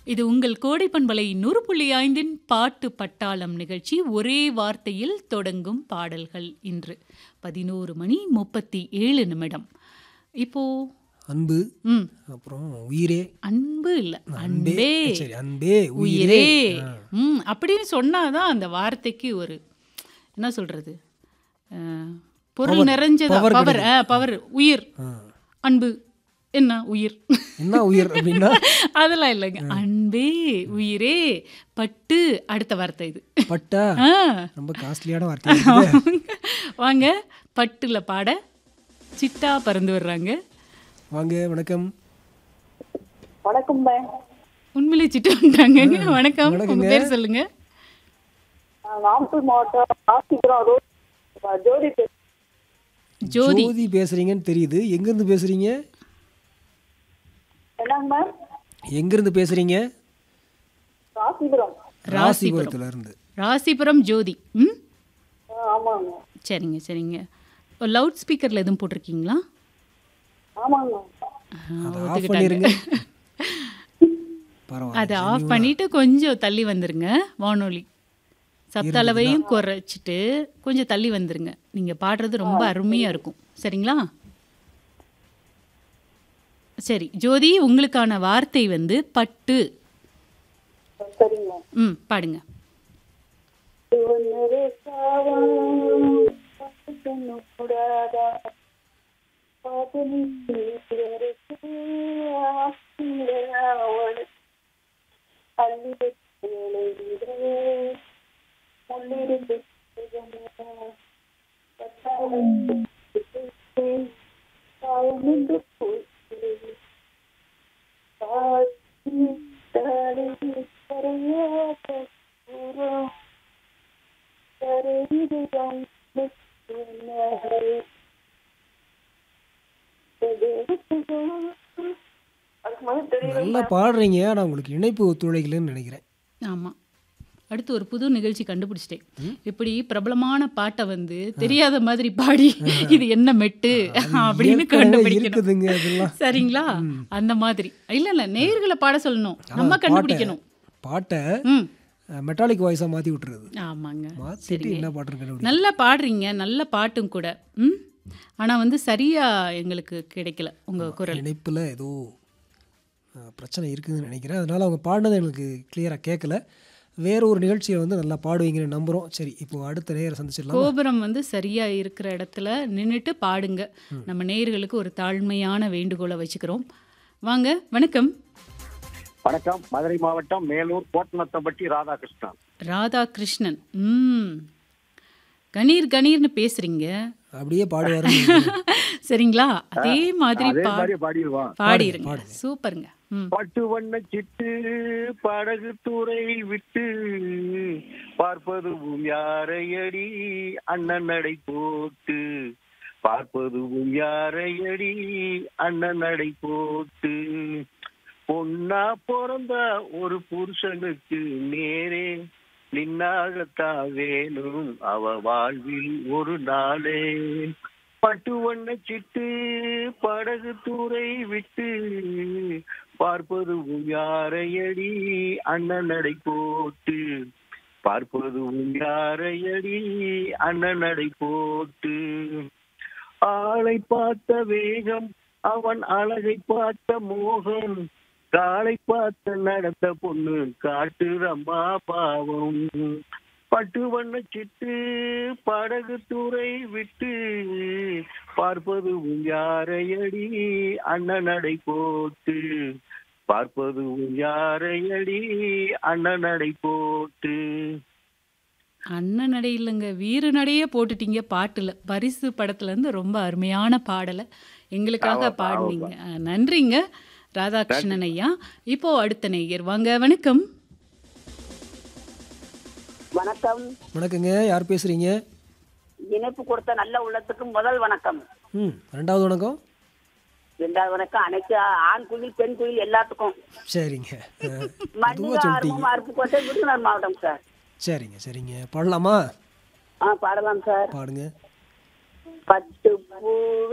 இது உங்கள் கோடை பண்பலை நூறு புள்ளி ஐந்தின் பாட்டு பட்டாளம் நிகழ்ச்சி ஒரே வார்த்தையில் தொடங்கும் பாடல்கள் இன்று பதினோரு மணி முப்பத்தி ஏழு நிமிடம் இப்போ அன்பு ம் அப்புறம் உயிரே அன்பு இல்ல அன்பே அன்பே சரி அன்பே உயிரே ஆ. ம் அப்படின்னு சொன்னாதான் அந்த வார்த்தைக்கு ஒரு என்ன சொல்றது அஹ், பொருள் நிறைஞ்சதா power பவர் பவர் உயிர் ஆ. அன்பு என்ன உயிர் என்ன உயிர் அப்படின்னா அதெல்லாம் இல்லைங்க அன்பே உயிரே பட்டு அடுத்த வார்த்தை இது பட்டா ஆ, ரொம்ப காஸ்ட்லியான வார்த்தை இருக்குது. வாங்க பட்டுல பாட சிட்டா பறந்து வர்றாங்க வாங்க வணக்கம் வணக்கம் பை உண்மையிலே சிட்டா வந்துட்டாங்க வணக்கம் உங்க வணக்கங்க. பேர் சொல்லுங்க நான் நாமக்கல் மாவட்டம் ராசிபுரம் ரோட் ஜோதி பேசுறேன். ஜோதி ஜோதி பேசுறீங்கன்னு தெரியுது எங்கிருந்து பேசுறீங்க என்னங்க மேம் எங்கிருந்து பேசுறீங்க ராசிபுரம் ராசிபுரத்துல இருந்து ராசிபுரம் ஜோதி ம் ஆ, ஆமாங்க சரிங்க சரிங்க லவுட் ஸ்பீக்கரில் எதுவும் போட்டிருக்கீங்களா ஆமாங்க அதை ஆஃப் பண்ணிருங்க பரவாயில்ல அதை ஆஃப் பண்ணிட்டு கொஞ்சம் தள்ளி வந்துருங்க வானொலி சத்த அளவையும் குறைச்சிட்டு கொஞ்சம் தள்ளி வந்துருங்க நீங்கள் பாடுறது ரொம்ப அருமையாக இருக்கும் சரிங்களா சரி ஜோதி உங்களுக்கான வார்த்தை வந்து பட்டு சரிங்க ம் பாடுங்க ஒன்னொரு சாவம் பட்டுன்னு கூடாதா பாதனி பிறருக்கு ஆசிரியர் அள்ளி வைத்து முள்ளிருந்து நல்லா பாடுறீங்க ஆனா உங்களுக்கு இணைப்பு ஒத்துழைக்கலன்னு நினைக்கிறேன் ஆமாம் அடுத்து ஒரு புது நிகழ்ச்சி கண்டுபிடிச்சிட்டேன் இப்படி பிரபலமான பாட்டை வந்து தெரியாத மாதிரி பாடி இது என்ன மெட்டு அப்படின்னு ஏற்கனவே கண்டுபிடிக்கணும் இருக்குதுங்க அதெல்லாம் சரிங்களா அந்த மாதிரி இல்ல இல்ல நேர்களை பாட சொல்லணும் நம்ம கண்டுபிடிக்கணும் பாட்டை ம் மெட்டாலிக் வாய்ஸா மாத்தி விட்டுறது ஆமாங்க மாத்திட்டு என்ன பாட்டுன்னு கண்டுபிடி நல்லா பாடுறீங்க நல்ல பாட்டும் கூட ம் ஆனா வந்து சரியா எங்களுக்கு கிடைக்கல உங்க குரல் இணைப்புல ஏதோ அஹ், பிரச்சனை இருக்குதுன்னு நினைக்கிறேன் அதனால அவங்க பாடினது எங்களுக்கு கிளியரா கேட்கல வேற ஒரு நிகழ்ச்சியை வந்து நல்லா பாடுவீங்கன்னு நம்புறோம் சரி இப்போ அடுத்த நேரம் சந்திச்சிடலாம் கோபுரம் வந்து சரியா இருக்கிற இடத்துல நின்னுட்டு பாடுங்க நம்ம நேயர்களுக்கு ஒரு தாழ்மையான வேண்டுகோளை வச்சுக்கிறோம் வாங்க வணக்கம் வணக்கம் மதுரை மாவட்டம் மேலூர் கோட்டநத்தம்பட்டி ராதாகிருஷ்ணன் ராதாகிருஷ்ணன் ம் கணீர் கணீர்னு பேசுறீங்க அப்படியே பாடுவாரு சரிங்களா அதே மாதிரி அதே பா மாதிரி பாடிடுவான் பாடிருங்க சூப்பருங்க ம் பட்டு வண்ண சிட்டு படகு துறை விட்டு பார்ப்பதுவும் யாரையடி அண்ணன் நடை போட்டு பார்ப்பதுவும் யாரையடி அண்ணன் நடை போட்டு பொண்ணா பிறந்தா ஒரு புருஷனுக்கு நேரே நின்னாகத்தான் வேணும் அவ வாழ்வில் ஒரு நாளே பட்டு வண்ண சிட்டு படகு தூரை விட்டு பார்ப்பதுவும் யாரையடி அண்ணன் நடை போட்டு பார்ப்பதுவும் யாரையடி அண்ணன் நடை போட்டு ஆளை பார்த்த வேகம் அவன் அழகை பார்த்த மோகம் காலை பார்த்த நடந்த பொண்ணு காட்டுறம்மா பாவம் பட்டு வண்ண சிட்டு படகு துறை விட்டு பார்ப்பது யாரையடி அண்ணன் நடை போட்டு பார்ப்பது யாரையடி அண்ணன் நடை போட்டு அண்ணன் நடை இல்லைங்க வீர நடையே போட்டுட்டீங்க பாட்டுல பரிசு படத்துல இருந்து ரொம்ப அருமையான பாடலை எங்களுக்காக பாடுனீங்க அஹ், நன்றிங்க ராதாகிருஷ்ணன் ஐயா இப்போ அடுத்த நேயர் வாங்க வணக்கம் வணக்கம் வணக்கங்க யார் பேசுறீங்க இணைப்பு கொடுத்த நல்ல உள்ளத்துக்கு முதல் வணக்கம் ம் ரெண்டாவது வணக்கம் இரண்டாவது வணக்கம் அனைத்து ஆண் குயில் பெண் குயில் எல்லாத்துக்கும் சரிங்க அஹ், மண்ணில பொதுவா சொல்லிட்டீங்க ஆர்வம் அருப்புக்கோட்டை விருதுநகர் மாவட்டம் சார் சரிங்க சரிங்க பாடலாமா ஆ பாடலாம் சார் பாடுங்க பட்டு பூ